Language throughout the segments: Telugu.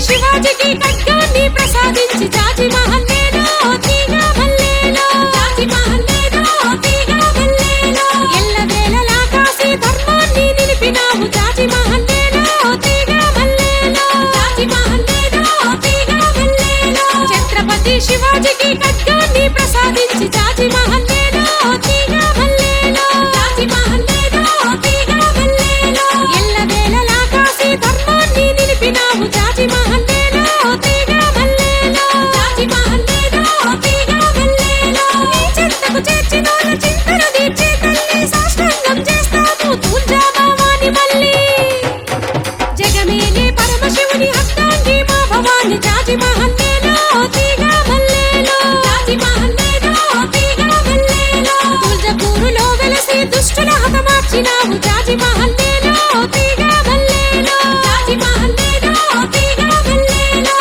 శివాజీకి ఖడ్గాన్ని ప్రసాదించి జాజి మహల్లేలో తీగ భల్లేలో జాజి మహల్లేలో తీగ భల్లేలో ఎల్లవేళలా కాసి ధర్మాన్ని నిలిపినావు జాజి మహల్లేలో తీగ భల్లేలో జాజి మహల్లేలో తీగ భల్లేలో ఛత్రపతి శివాజీకి ఖడ్గాన్ని ప్రసాదించి జాజి మహల్లేలో తీగ భల్లేలో జాజి మహల్లేలో తీగ భల్లేలో ఎల్లవేళలా కాసి ధర్మాన్ని నిలిపినావు జాజి మహల్లేలో తీగ భల్లేలో జాజి మహల్లేలో తీగ భల్లేలో నీ చెంతకు చేర్చినోళ్ళ చింతలు తీర్చే తల్లి సాష్టాంగం చేస్తాము తూర్జామావాని మళ్ళీ జగమేలే పరమశివుని హస్తాంగి మా భవాని జాజి మహల్లేలో తీగ భల్లేలో జాజి మహల్లేలో తీగ భల్లేలో తుల్జపూరులో వెలసి దుష్టుల హతమార్చినావు జాజి మహల్లేలో తీగ భల్లేలో జాజి మహల్లేలో తీగ భల్లేలో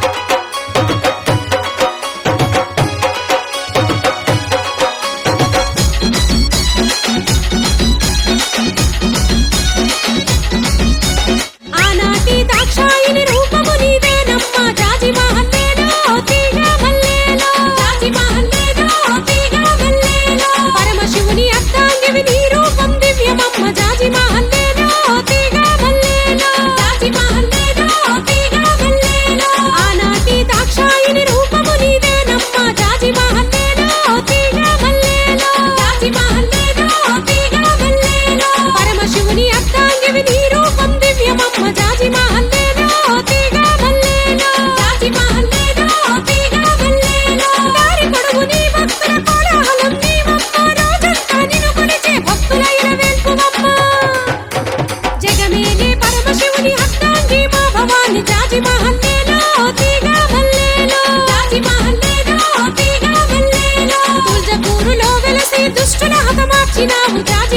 ఆనాటి దాక్షాయిని రూపము నీవేనమ్మా జాజి మహల్లేలో తీగ భల్లేలో జాజి మహల్లేలో తీగ భల్లేలో పరమశివుని అర్ధాంగివి నీ రూపం దివ్యమమ్మ జాజి మహల్లేలో తీగ భల్లేలో జాజి మహల్లేలో తీగ భల్లేలో ఆనాటి దాక్షాయిని రూపము నీవేనమ్మా జాజి మహల్లేలో తీగ భల్లేలో జాజి మహల్లేలో తీగ భల్లేలో పరమశివుని అర్ధాంగివి నీ రూపం దివ్యమమ్మ జాజి మహల్లేలో తీగ భల్లేలో జాజి మహల్లేలో తీగ భల్లేలో దారి పొడుగు నీ భక్తుల కోలాహలం నీవమ్మ రోజంతా నిన్ను కొలిచే భక్తులైన వేల్పువమ్మ జగమేలే పరమశివుని హస్తాంగి మా భవాని జాజి మహల్లేలో తీగ భల్లేలో జాజి మహల్లేలో తీగ భల్లేలో తుల్జపూరులో వెలసి దుష్టుల హతమార్చినావు జాజి